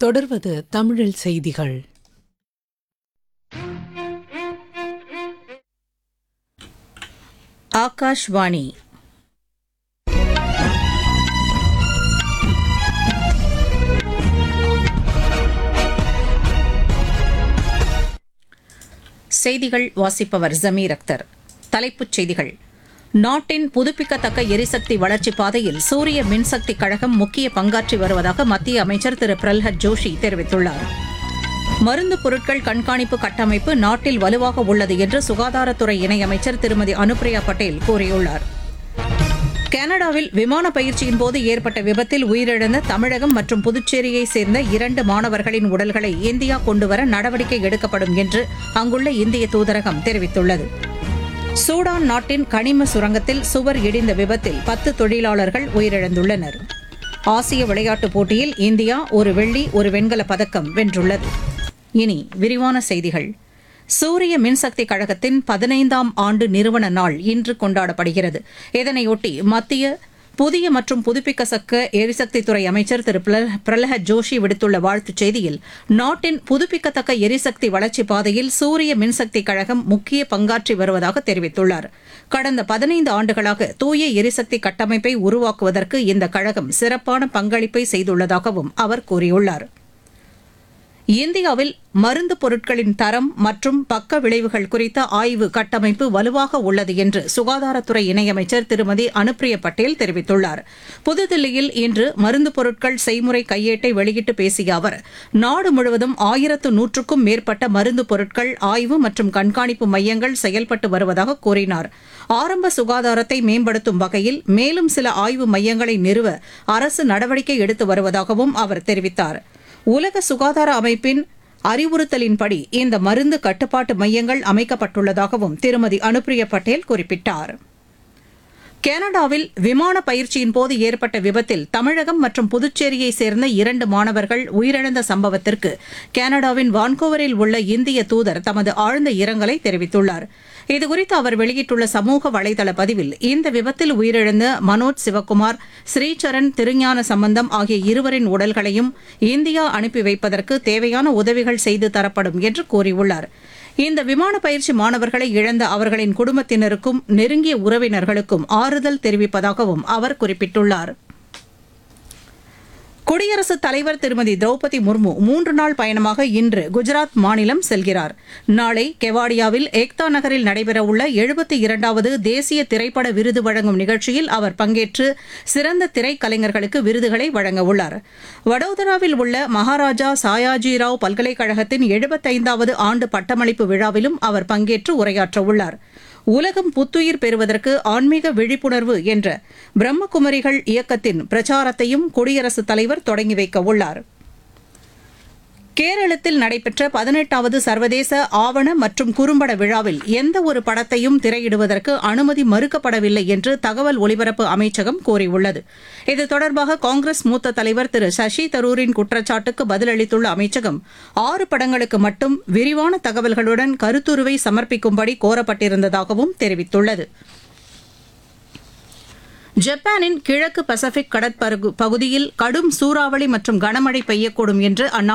தொடர்வது தமிழில் செய்திகள் ஆகாஷ்வாணி செய்திகள் வாசிப்பவர் ஜமீர் அக்தர் தலைப்புச் செய்திகள் நாட்டின் புதுப்பிக்கத்தக்க எரிசக்தி வளர்ச்சிப் பாதையில் சூரிய மின்சக்தி கழகம் முக்கிய பங்காற்றி வருவதாக மத்திய அமைச்சர் திரு பிரல்ஹத் ஜோஷி தெரிவித்துள்ளார் மருந்து பொருட்கள் கண்காணிப்பு கட்டமைப்பு நாட்டில் வலுவாக உள்ளது என்று சுகாதாரத்துறை இணையமைச்சர் திருமதி அனுப்பிரியா பட்டேல் கூறியுள்ளார் கனடாவில் விமான பயிற்சியின் போது ஏற்பட்ட விபத்தில் உயிரிழந்த தமிழகம் மற்றும் புதுச்சேரியைச் சேர்ந்த இரண்டு மாணவர்களின் உடல்களை இந்தியா கொண்டுவர நடவடிக்கை எடுக்கப்படும் என்று அங்குள்ள இந்திய தூதரகம் தெரிவித்துள்ளது சூடான் நாட்டின் கனிம சுரங்கத்தில் சுவர் இடிந்த விபத்தில் பத்து தொழிலாளர்கள் உயிரிழந்துள்ளனர் ஆசிய விளையாட்டுப் போட்டியில் இந்தியா ஒரு வெள்ளி ஒரு வெண்கலப் பதக்கம் வென்றுள்ளது இனி விரிவான செய்திகள் சூரிய மின்சக்தி கழகத்தின் பதினைந்தாம் ஆண்டு நிறுவன நாள் இன்று கொண்டாடப்படுகிறது இதனையொட்டி மத்திய புதிய மற்றும் புதுப்பிக்கத்தக்க எரிசக்தித்துறை அமைச்சர் திரு பிரல- பிரலஹத் ஜோஷி விடுத்துள்ள வாழ்த்துச் செய்தியில் நாட்டின் புதுப்பிக்கத்தக்க எரிசக்தி வளர்ச்சிப் பாதையில் சூரிய மின்சக்தி கழகம் முக்கிய பங்காற்றி வருவதாக தெரிவித்துள்ளார் கடந்த பதினைந்து ஆண்டுகளாக தூய எரிசக்தி கட்டமைப்பை உருவாக்குவதற்கு இந்த கழகம் சிறப்பான பங்களிப்பை செய்துள்ளதாகவும் அவர் கூறியுள்ளார் இந்தியாவில் மருந்து பொருட்களின் தரம் மற்றும் பக்க விளைவுகள் குறித்த ஆய்வு கட்டமைப்பு வலுவாக உள்ளது என்று சுகாதாரத்துறை இணையமைச்சர் திருமதி அனுப்பிரியா பட்டேல் தெரிவித்துள்ளார் புதுதில்லியில் இன்று மருந்து பொருட்கள் செய்முறை கையேட்டை வெளியிட்டு பேசிய அவர் நாடு முழுவதும் ஆயிரத்து நூற்றுக்கும் மேற்பட்ட மருந்து பொருட்கள் ஆய்வு மற்றும் கண்காணிப்பு மையங்கள் செயல்பட்டு வருவதாக கூறினார் ஆரம்ப சுகாதாரத்தை மேம்படுத்தும் வகையில் மேலும் சில ஆய்வு மையங்களை நிறுவ அரசு நடவடிக்கை எடுத்து வருவதாகவும் அவர் தெரிவித்தார் உலக சுகாதார அமைப்பின் அறிவுறுத்தலின்படி இந்த மருந்து கட்டுப்பாட்டு மையங்கள் அமைக்கப்பட்டுள்ளதாகவும் திருமதி அனுப்பிரியா பட்டேல் குறிப்பிட்டார் கனடாவில் விமான பயிற்சியின் போது ஏற்பட்ட விபத்தில் தமிழகம் மற்றும் புதுச்சேரியைச் சேர்ந்த இரண்டு மாணவர்கள் உயிரிழந்த சம்பவத்திற்கு கனடாவின் வான்கோவரில் உள்ள இந்திய தூதர் தமது ஆழ்ந்த இரங்கலை தெரிவித்துள்ளார் இதுகுறித்து அவர் வெளியிட்டுள்ள சமூக வலைதள பதிவில் இந்த விபத்தில் உயிரிழந்த மனோஜ் சிவக்குமார் ஸ்ரீசரண் திருஞான சம்பந்தம் ஆகிய இருவரின் உடல்களையும் இந்தியா அனுப்பி வைப்பதற்கு தேவையான உதவிகள் செய்து தரப்படும் என்று கூறியுள்ளார் இந்த விமான பயிற்சி மாணவர்களை இழந்த அவர்களின் குடும்பத்தினருக்கும் நெருங்கிய உறவினர்களுக்கும் ஆறுதல் தெரிவிப்பதாகவும் அவர் குறிப்பிட்டுள்ளார் குடியரசுத் தலைவர் திருமதி திரௌபதி முர்மு மூன்று நாள் பயணமாக இன்று குஜராத் மாநிலம் செல்கிறார் நாளை கெவாடியாவில் ஏக்தா நகரில் நடைபெறவுள்ள எழுபத்தி இரண்டாவது தேசிய திரைப்பட விருது வழங்கும் நிகழ்ச்சியில் அவர் பங்கேற்று சிறந்த திரைக்கலைஞர்களுக்கு விருதுகளை வழங்கவுள்ளார் வடோதராவில் உள்ள மகாராஜா சாயாஜிராவ் பல்கலைக்கழகத்தின் எழுபத்தைந்தாவது ஆண்டு பட்டமளிப்பு விழாவிலும் அவர் பங்கேற்று உரையாற்றவுள்ளார் உலகம் புத்துயிர் பெறுவதற்கு ஆன்மீக விழிப்புணர்வு என்ற பிரம்மகுமரிகள் இயக்கத்தின் பிரச்சாரத்தையும் குடியரசுத் தலைவர் தொடங்கி வைக்க உள்ளார் கேரளத்தில் நடைபெற்ற பதினெட்டாவது சர்வதேச ஆவண மற்றும் குறும்பட விழாவில் எந்த ஒரு படத்தையும் திரையிடுவதற்கு அனுமதி மறுக்கப்படவில்லை என்று தகவல் ஒலிபரப்பு அமைச்சகம் கூறியுள்ளது இது தொடர்பாக காங்கிரஸ் மூத்த தலைவர் திரு சசி தரூரின் குற்றச்சாட்டுக்கு பதிலளித்துள்ள அமைச்சகம் ஆறு படங்களுக்கு மட்டும் விரிவான தகவல்களுடன் கருத்துருவை சமர்ப்பிக்கும்படி கோரப்பட்டிருந்ததாகவும் தெரிவித்துள்ளது ஜப்பானின் கிழக்கு பசிபிக் கடற்பரப்பு பகுதியில் கடும் சூறாவளி மற்றும் கனமழை பெய்யக்கூடும் என்று அந்நாட்டு